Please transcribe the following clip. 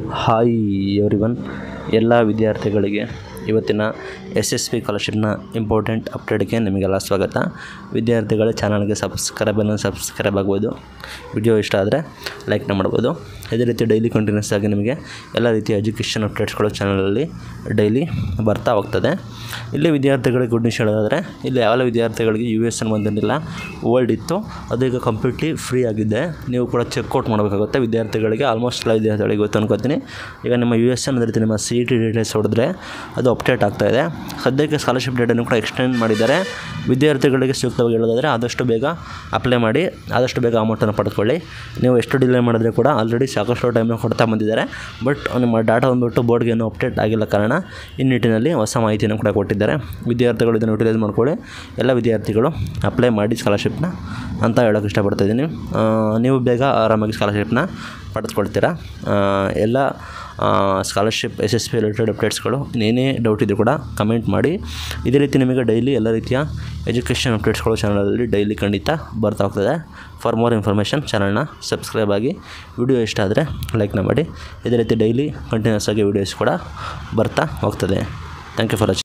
hi everyone ಎಲ್ಲ ವಿದ್ಯಾರ್ಥಿಗಳಿಗೆ ಇವತ್ತಿನ ಎಸ್ ಎಸ್ ಪಿ ಸ್ಕಾಲರ್ಶಿಪ್ನ ಇಂಪಾರ್ಟೆಂಟ್ ಅಪ್ಡೇಟ್ಗೆ ನಿಮಗೆಲ್ಲ ಸ್ವಾಗತ ವಿದ್ಯಾರ್ಥಿಗಳ ಚಾನಲ್ಗೆ ಸಬ್ಸ್ಕ್ರೈಬ್ ಅನ್ನು ಸಬ್ಸ್ಕ್ರೈಬ್ ಆಗ್ಬೋದು ವಿಡಿಯೋ ಇಷ್ಟ ಆದರೆ ಲೈಕ್ನ ಮಾಡ್ಬೋದು ಇದೇ ರೀತಿ ಡೈಲಿ ಕಂಟಿನ್ಯೂಸ್ ಆಗಿ ನಿಮಗೆ ಎಲ್ಲ ರೀತಿಯ ಎಜುಕೇಷನ್ ಅಪ್ಡೇಟ್ಸ್ಗಳು ಚಾನಲಲ್ಲಿ ಡೈಲಿ ಬರ್ತಾ ಹೋಗ್ತದೆ ಇಲ್ಲಿ ವಿದ್ಯಾರ್ಥಿಗಳಿಗೆ ಗುಡ್ ನ್ಯೂಸ್ ಹೇಳೋದಾದರೆ ಇಲ್ಲಿ ಯಾವ ವಿದ್ಯಾರ್ಥಿಗಳಿಗೆ ಯು ಎಸ್ ಎನ್ ಬಂದಿರಲಿಲ್ಲ ವರ್ಲ್ಡ್ ಇತ್ತು ಅದು ಈಗ ಕಂಪ್ಲೀಟ್ಲಿ ಫ್ರೀ ಆಗಿದೆ ನೀವು ಕೂಡ ಚೆಕ್ಔಟ್ ಮಾಡಬೇಕಾಗುತ್ತೆ ವಿದ್ಯಾರ್ಥಿಗಳಿಗೆ ಆಲ್ಮೋಸ್ಟ್ ಎಲ್ಲ ವಿದ್ಯಾರ್ಥಿಗಳಿಗೆ ಗೊತ್ತು ಅನ್ಕೋತೀನಿ ಈಗ ನಿಮ್ಮ ಯು ಎಸ್ ಎನ್ ಅದೇ ರೀತಿ ನಿಮ್ಮ ಸಿ ಇ ಟಿ ಡೀಟೇಲ್ಸ್ ಹೊಡೆದ್ರೆ ಅದು ಅಪ್ಡೇಟ್ ಆಗ್ತಾ ಇದೆ ಸದ್ಯಕ್ಕೆ ಸ್ಕಾಲರ್ಶಿಪ್ ಡೇಟನ್ನು ಕೂಡ ಎಕ್ಸ್ಟೆಂಡ್ ಮಾಡಿದ್ದಾರೆ ವಿದ್ಯಾರ್ಥಿಗಳಿಗೆ ಸೂಕ್ತವಾಗಿ ಹೇಳೋದಾದರೆ ಆದಷ್ಟು ಬೇಗ ಅಪ್ಲೈ ಮಾಡಿ ಆದಷ್ಟು ಬೇಗ ಅಮೌಂಟನ್ನು ಪಡೆದುಕೊಳ್ಳಿ ನೀವು ಎಷ್ಟು ಡಿಲೇ ಮಾಡಿದ್ರೆ ಕೂಡ ಆಲ್ರೆಡಿ ಸಾಕಷ್ಟು ಟೈಮ್ನ ಕೊಡ್ತಾ ಬಂದಿದ್ದಾರೆ ಬಟ್ ನಿಮ್ಮ ಡಾಟಾ ಬಂದುಬಿಟ್ಟು ಬೋರ್ಡ್ಗೆ ಏನೂ ಅಪ್ಡೇಟ್ ಆಗಿಲ್ಲ ಕಾರಣ ಈ ನಿಟ್ಟಿನಲ್ಲಿ ಹೊಸ ಮಾಹಿತಿಯನ್ನು ಕೂಡ ಕೊಟ್ಟಿದ್ದಾರೆ ವಿದ್ಯಾರ್ಥಿಗಳು ಇದನ್ನು ಯುಟಿಲೈಸ್ ಮಾಡ್ಕೊಳ್ಳಿ ಎಲ್ಲ ವಿದ್ಯಾರ್ಥಿಗಳು ಅಪ್ಲೈ ಮಾಡಿ ಸ್ಕಾಲರ್ಶಿಪ್ನ ಅಂತ ಹೇಳೋಕ್ಕೆ ಇಷ್ಟಪಡ್ತಾಯಿದ್ದೀನಿ ಆ, ನೀವು ಬೇಗ ಆರಾಮಾಗಿ ಸ್ಕಾಲರ್ಶಿಪ್ನ ಪಡೆದುಕೊಳ್ತೀರಾ ಆ, ಎಲ್ಲ scholarship S S P related ಅಪ್ಡೇಟ್ಸ್ಗಳು ಇನ್ನೇನೇ ಡೌಟ್ ಇದ್ದರೂ ಕೂಡ ಕಮೆಂಟ್ ಮಾಡಿ ಇದೇ ರೀತಿ ನಿಮಗೆ ಡೈಲಿ ಎಲ್ಲ ರೀತಿಯ ಎಜುಕೇಷನ್ ಅಪ್ಡೇಟ್ಸ್ಗಳು ಚಾನಲಲ್ಲಿ ಡೈಲಿ ಖಂಡಿತ ಬರ್ತಾ ಹೋಗ್ತದೆ ಫಾರ್ ಮೋರ್ ಇನ್ಫಾರ್ಮೇಷನ್ ಚಾನಲ್ನ ಸಬ್ಸ್ಕ್ರೈಬ್ ಆಗಿ ವಿಡಿಯೋ ಇಷ್ಟ ಆದರೆ ಲೈಕ್ನ ಮಾಡಿ ಇದೇ ರೀತಿ ಡೈಲಿ ಕಂಟಿನ್ಯೂಸ್ ಆಗಿ ವೀಡಿಯೋಸ್ ಕೂಡ ಬರ್ತಾ ಹೋಗ್ತದೆ ಥ್ಯಾಂಕ್ ಯು ಫಾರ್ ವಾಚಿಂಗ್